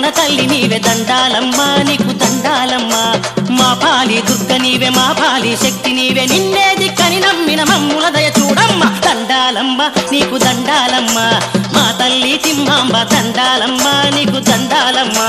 తల్లి నీవే దండాలమ్మ నీకు దండాలమ్మ మా పాలి దుర్గ నీవే మా పాలి శక్తి నీవే నిన్నే దిక్కని నమ్మిన మమ్ముల దయ చూడమ్మ దండాలమ్మ నీకు దండాలమ్మ మా తల్లి తిమ్మాంబ దండాలమ్మ నీకు దండాలమ్మ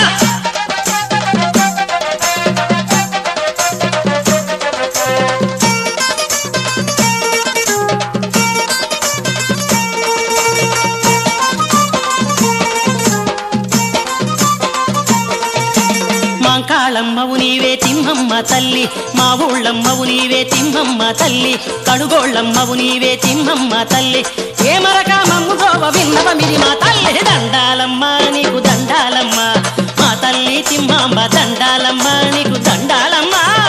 మాంకాళమ్మవు నీవే తిమ్మమ్మ తల్లి మా ఊళ్ళమ్మవు నీవే తిమ్మమ్మ తల్లి కడుగోళ్ళమ్మవు నీవే తిమ్మమ్మ తల్లి ఏ మరక మమ్ము గోవ విన్నవ మిది మా తల్లి దండాలమ్మ నీకు దండాలమ్మ మా తల్లి తిమ్మాంబ దండాలమ్మ నీకు దండాలమ్మ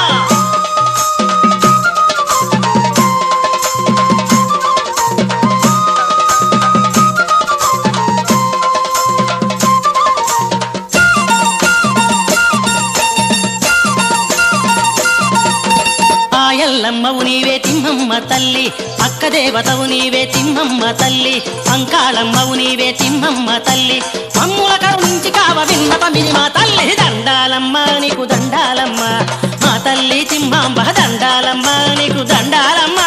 ఆయల్లమ్మవు నీవే తిమ్మమ్మ తల్లి అక్క దేవతవు నీవే తిమ్మమ్మ తల్లి అంకాళమ్మవు నీవే తిమ్మమ్మ తల్లి అమ్ముల కరుణించి కావ విన్నపమిది మా తల్లి దండాలమ్మ నీకు దండాలమ్మ మా తల్లి తిమ్మాంబ దండాలమ్మ నీకు దండాలమ్మ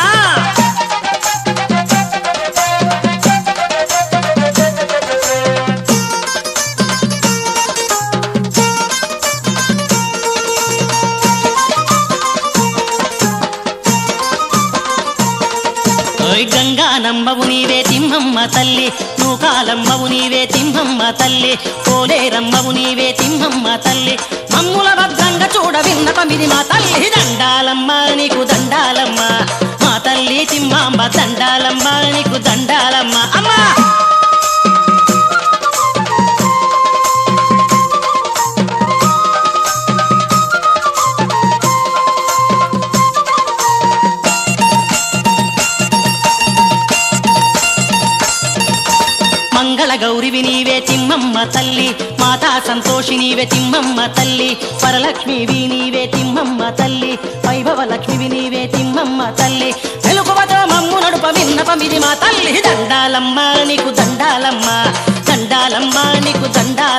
ఓయ్ గంగానమ్మవు నీవే తిమ్మమ్మ తల్లి నూకాలమ్మవు నీవే తిమ్మమ్మ తల్లి కోలేరమ్మవు నీవే తిమ్మమ్మ తల్లి మమ్ముల భద్రంగా చూడ విన్నపమిది మా తల్లి దండాలమ్మ నీకు దండాలమ్మ మా తల్లి తిమ్మాంబ దండాలమ్మ నీకు దండాలమ్మ అమ్మా మంగళ గౌరివి నీవే తిమ్మమ్మ తల్లి మాతా సంతోషి నీవే తిమ్మమ్మ తల్లి వరలక్ష్మివి నీవే తిమ్మమ్మ తల్లి వైభవ లక్ష్మివి నీవే తిమ్మమ్మ తల్లి వెలుగువతో మమ్ము నడుప విన్నపమిది మా తల్లి దండాలమ్మ నీకు దండాలమ్మ దండాలమ్మ నీకు దండాలమ్మ